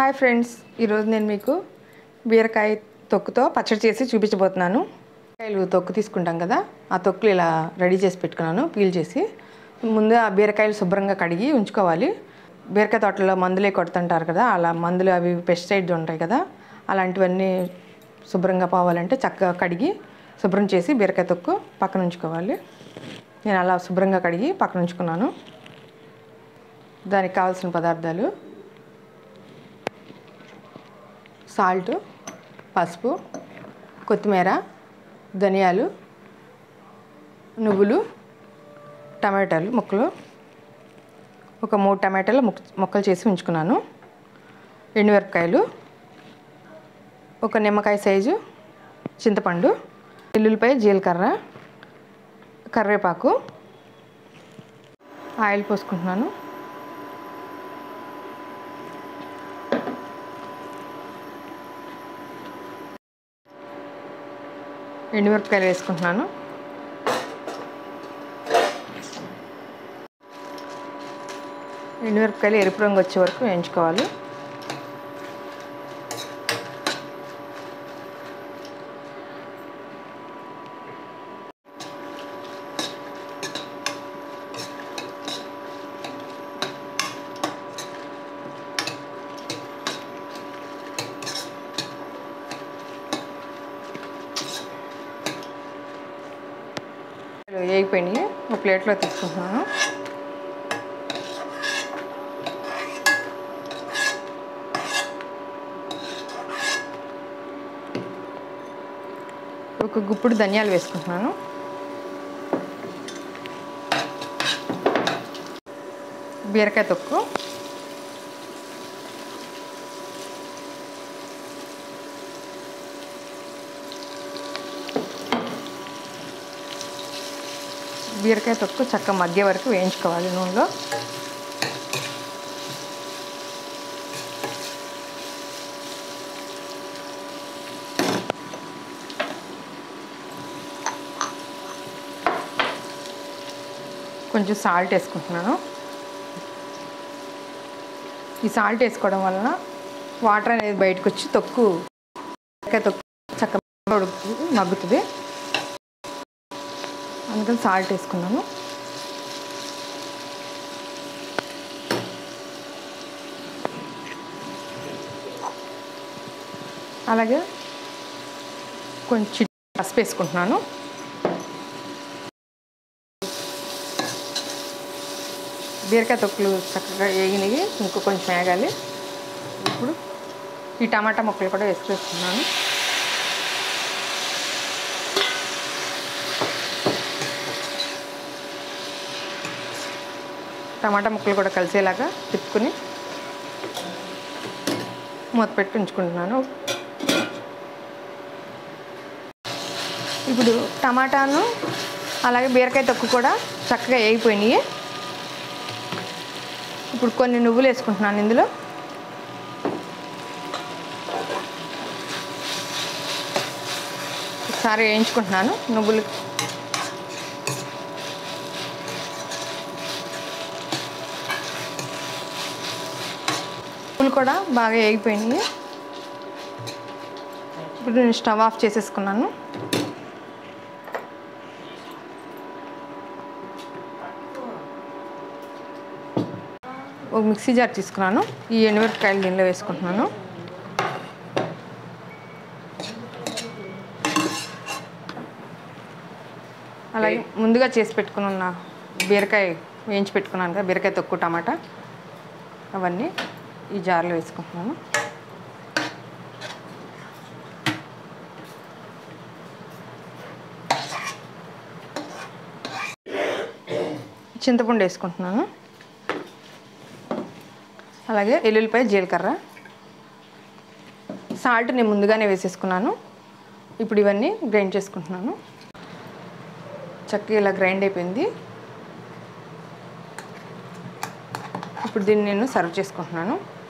hi friends ఈరోజు నేను మీకు బీరకాయ తొక్కుతో పచ్చడి చేసి చూపించబోతున్నాను బీరకాయలు తొక్కు తీసుకుంటాం కదా ఆ తొక్కులు ఇలా రెడీ చేసి పెట్టుకున్నాను పీల్ చేసి ముందు ఆ బీరకాయలు శుభ్రంగా కడిగి ఉంచుకోవాలి బీరకాయ తోటలో మందులే కొడుతుంటారు కదా అలా మందులు అవి పెస్టిసైడ్స్ ఉంటాయి కదా అలాంటివన్నీ శుభ్రంగా పోవాలంటే చక్కగా కడిగి శుభ్రం చేసి బీరకాయ తొక్కు పక్కన ఉంచుకోవాలి నేను అలా శుభ్రంగా కడిగి పక్కన ఉంచుకున్నాను దానికి కావాల్సిన పదార్థాలు సాల్ట్ పసుపు కొత్తిమీర ధనియాలు నువ్వులు టమాటాలు ముక్కలు ఒక మూడు టమాటాలు ముక్ ముక్కలు చేసి ఉంచుకున్నాను ఎండుమిరపకాయలు ఒక నిమ్మకాయ సైజు చింతపండు ఎల్లుల్లిపాయ జీలకర్ర కరివేపాకు ఆయిల్ పోసుకుంటున్నాను ఎండుమిరపకాయలు వేసుకుంటున్నాను ఎండుమిరపకాయలు ఎరుపు రంగు వచ్చే వరకు వేయించుకోవాలి వేగిపోయినాయి ఒక ప్లేట్లో తీసుకుంటున్నాను ఒక గుప్పుడు ధనియాలు వేసుకుంటున్నాను బీరకాయ తొక్కు బీరకాయ తొక్కు చక్క మధ్య వరకు వేయించుకోవాలి నూనెలో కొంచెం సాల్ట్ వేసుకుంటున్నాను ఈ సాల్ట్ వేసుకోవడం వలన వాటర్ అనేది బయటకు వచ్చి తొక్కు బీరకాయ తొక్కు చక్క ఉడుకుతుంది మగ్గుతుంది అందుకని సాల్ట్ వేసుకున్నాను అలాగే కొంచెం పసుపు వేసుకుంటున్నాను బీరకాయ తొక్కులు చక్కగా వేగినవి ఇంకో కొంచెం వేగాలి ఇప్పుడు ఈ టమాటా ముక్కలు కూడా వేసుకొస్తున్నాను టమాటా ముక్కలు కూడా కలిసేలాగా తిప్పుకుని మూత పెట్టి ఉంచుకుంటున్నాను ఇప్పుడు టమాటాను అలాగే బీరకాయ తొక్కు కూడా చక్కగా వేగిపోయినాయి ఇప్పుడు కొన్ని నువ్వులు వేసుకుంటున్నాను ఇందులో ఒకసారి వేయించుకుంటున్నాను నువ్వులు పువ్వులు కూడా బాగా వేగిపోయినాయి ఇప్పుడు నేను స్టవ్ ఆఫ్ చేసేసుకున్నాను ఒక మిక్సీ జార్ తీసుకున్నాను ఈ ఎండుమిరపకాయలు దీనిలో వేసుకుంటున్నాను అలాగే ముందుగా చేసి పెట్టుకుని ఉన్న బీరకాయ వేయించి పెట్టుకున్నాను కదా బీరకాయ తొక్కు టమాటా అవన్నీ ఈ జార్లో వేసుకుంటున్నాను చింతపండు వేసుకుంటున్నాను అలాగే ఎల్లుల్లిపాయ జీలకర్ర సాల్ట్ నేను ముందుగానే వేసేసుకున్నాను ఇప్పుడు ఇవన్నీ గ్రైండ్ చేసుకుంటున్నాను చక్కగా ఇలా గ్రైండ్ అయిపోయింది ఇప్పుడు దీన్ని నేను సర్వ్ చేసుకుంటున్నాను